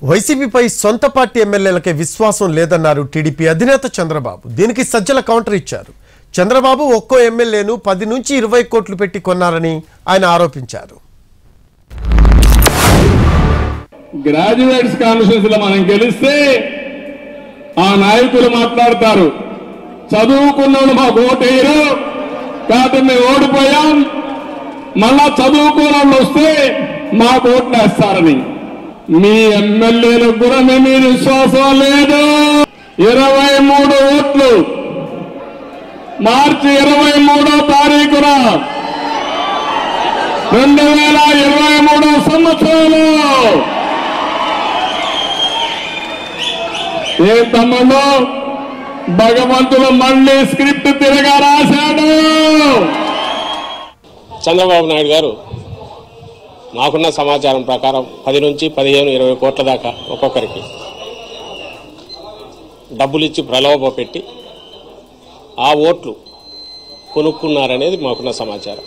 వైసీపీపై సొంత పార్టీ ఎమ్మెల్యేలకే విశ్వాసం లేదన్నారు టీడీపీ అధినేత చంద్రబాబు దీనికి సజ్జల కౌంటర్ ఇచ్చారు చంద్రబాబు ఒక్కో ఎమ్మెల్యేను పది నుంచి ఇరవై కోట్లు పెట్టి కొన్నారని ఆయన ఆరోపించారు గ్రాడ్యుయేట్స్ కాన్ఫరెన్స్ లో మనం గెలిస్తే ఆ నాయకులు మాట్లాడతారు చదువుకున్నోళ్ళు మాకు ఓటేయరు కాబట్టి మేము ఓడిపోయాం మళ్ళా చదువుకున్న వాళ్ళు వస్తే మాకు ఓట్లు వేస్తారని మీ ఎమ్మెల్యేలకు కూడా మీ మీద విశ్వాసం లేదు ఇరవై మూడు ఓట్లు మార్చి ఇరవై మూడో తారీఖున రెండు వేల ఇరవై మూడో సంవత్సరంలో ఏ తమ్ముడు భగవంతుడు మళ్ళీ స్క్రిప్ట్ తిరగా రాశాడు చంద్రబాబు నాయుడు గారు మాకున్న సమాచారం ప్రకారం పది నుంచి పదిహేను ఇరవై కోట్ల దాకా ఒక్కొక్కరికి డబ్బులు ఇచ్చి ప్రలోభ పెట్టి ఆ ఓట్లు కొనుక్కున్నారనేది మాకున్న సమాచారం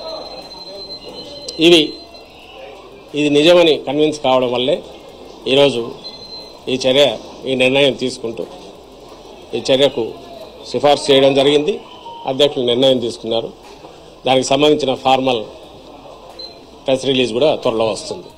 ఇవి ఇది నిజమని కన్విన్స్ కావడం వల్లే ఈరోజు ఈ చర్య ఈ నిర్ణయం తీసుకుంటూ ఈ చర్యకు సిఫార్సు చేయడం జరిగింది అధ్యక్షులు నిర్ణయం తీసుకున్నారు దానికి సంబంధించిన ఫార్మల్ ప్రెస్ రిలీజ్ కూడా త్వరలో వస్తుంది